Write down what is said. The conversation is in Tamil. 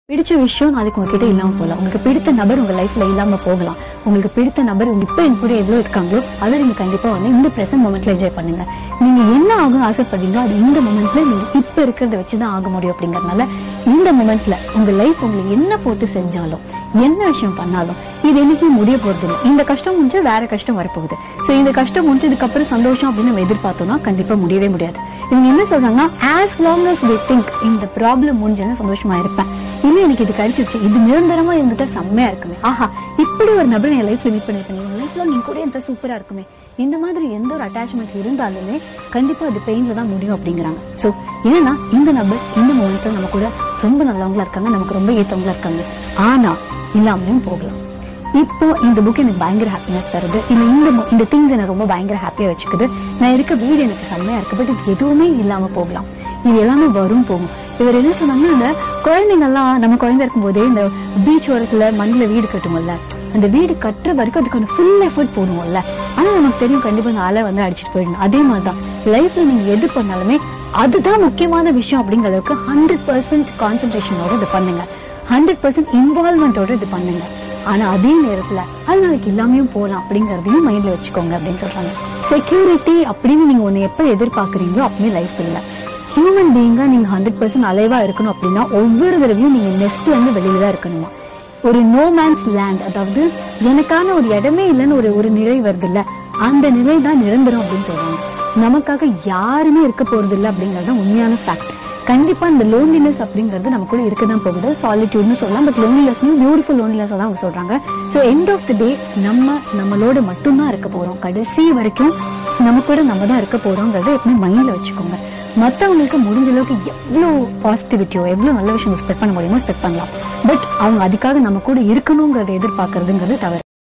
பிடிச்ச விஷயம் நாளைக்கு உங்ககிட்ட இல்லாம போகலாம் உங்களுக்கு பிடித்த நபர் உங்க லைஃப்ல இல்லாம போகலாம் உங்களுக்கு பிடித்த நபர் உங்க இப்ப என் கூட எவ்வளவு இருக்காங்களோ அதை நீங்க கண்டிப்பா வந்து இந்த பிரசன்ட் மொமெண்ட்ல என்ஜாய் பண்ணுங்க நீங்க என்ன ஆகும் ஆசைப்படுறீங்களோ அது இந்த மொமெண்ட்ல நீங்க இப்ப இருக்கிறத வச்சுதான் ஆக முடியும் அப்படிங்கறதுனால இந்த மொமெண்ட்ல உங்க லைஃப் உங்களுக்கு என்ன போட்டு செஞ்சாலும் என்ன விஷயம் பண்ணாலும் இது என்னைக்கு முடிய போறது இல்லை இந்த கஷ்டம் முடிஞ்சா வேற கஷ்டம் வரப்போகுது சோ இந்த கஷ்டம் முடிஞ்சதுக்கு அப்புறம் சந்தோஷம் அப்படின்னு நம்ம எதிர்பார்த்தோம்னா கண்டிப்பா முடியவே முடியாது இவங்க என்ன சொல்றாங்கன்னா as long as we think இந்த ப்ராப்ளம் முடிஞ்சேன்னா சந்தோஷமா இருப்பேன் இல்ல எனக்கு இது கிடைச்சிருச்சு இது நிரந்தரமா இருந்துட்டா செம்மையா இருக்குமே ஆஹா இப்படி ஒரு நபர் என் லைஃப்ல மீட் பண்ணிருக்கேன் என் லைஃப்ல நீங்க கூட எந்த சூப்பரா இருக்குமே இந்த மாதிரி எந்த ஒரு அட்டாச்மெண்ட் இருந்தாலுமே கண்டிப்பா அது பெயின்ல தான் முடியும் அப்படிங்கிறாங்க சோ ஏன்னா இந்த நபர் இந்த மூமெண்ட்ல நம்ம கூட ரொம்ப நல்லவங்களா இருக்காங்க நமக்கு ரொம்ப ஏத்தவங்களா இருக்காங்க ஆனா இல்லாமலும் போகலாம் இப்போ இந்த புக் எனக்கு பயங்கர ஹாப்பினஸ் தருது இல்ல இந்த mo- இந்த திங்ஸ் எனக்கு ரொம்ப பயங்கர ஹாப்பியா வச்சுக்குது நான் இருக்க வீடு எனக்கு செம்மையா இருக்கு பட் இது எதுவுமே இல்லாம போகலாம் இது எல்லாமே வரும் போகும் இவர் என்ன சொன்னாங்கன்னா அந்த குழந்தைங்க எல்லாம் நம்ம குழந்தை இருக்கும்போதே இந்த பீச் ஓரத்துல மண்ணுல வீடு கட்டுவோம்ல அந்த வீடு கட்டுற வரைக்கும் அதுக்கான ஃபுல் எஃபர்ட் போடுவோம்ல ஆனா நமக்கு தெரியும் கண்டிப்பா இந்த அலை வந்து அடிச்சிட்டு போயிடணும் அதே மாதிரிதான் லைஃப்ல நீங்க எது பண்ணாலுமே அதுதான் முக்கியமான விஷயம் அப்படிங்கிற அளவுக்கு ஹண்ட்ரட் பர்சன்ட் கான்சென்ட்ரேஷனோட இது பண்ணுங்க ஹண்ட்ரட் பர்சன்ட் இன்வால்மெண்டோட இது பண்ணுங்க ஆனா அதே நேரத்துல அது நாளைக்கு இல்லாமையும் போகலாம் அப்படிங்கறதையும் மைண்ட்ல வச்சுக்கோங்க அப்படின்னு சொல்றாங்க செக்யூரிட்டி அப்படின்னு நீங்க ஒண்ணு எப்ப எதிர்பார்க்கறீங்களோ அப்பவே லைஃப் இல்ல ஹியூமன் பீயிங்கா நீங்க ஹண்ட்ரட் பர்சன்ட் அலைவா இருக்கணும் அப்படின்னா ஒவ்வொரு தடவையும் நீங்க நெஸ்ட் வந்து வெளியில தான் இருக்கணுமா ஒரு நோ மேன்ஸ் லேண்ட் அதாவது எனக்கான ஒரு இடமே இல்லைன்னு ஒரு ஒரு நிலை வருது இல்ல அந்த நிலை தான் நிரந்தரம் அப்படின்னு சொல்றாங்க நமக்காக யாருமே இருக்க போறது இல்ல அப்படிங்கறது தான் உண்மையான ஃபேக்ட் கண்டிப்பா இந்த லோன்லினஸ் அப்படிங்கிறது நம்ம கூட இருக்கதான் போகுது சாலிட்யூட்னு சொல்லலாம் பட் லோன்லினஸ் பியூட்டிஃபுல் லோன்லினஸ் தான் அவங்க சொல்றாங்க so end of the day நம்ம நம்மளோட மட்டும்தான் இருக்க போறோம் கடைசி வரைக்கும் நம்ம கூட நம்ம தான் இருக்க போறோங்கிறத எப்பவுமே மைண்ட்ல வச்சுக்கோங்க மத்தவங்களுக்கு முடிஞ்ச அளவுக்கு எவ்வளவு பாசிட்டிவிட்டியோ எவ்வளவு நல்ல விஷயம் ஸ்பெக்ட் பண்ண முடியுமோ ஸ்பெக்ட் பண்ணலாம் பட் அவங்க அதுக்காக நம்ம கூட இருக்கணுங்கிறத எதிர்பார்க்கறதுங்கிறது தவறு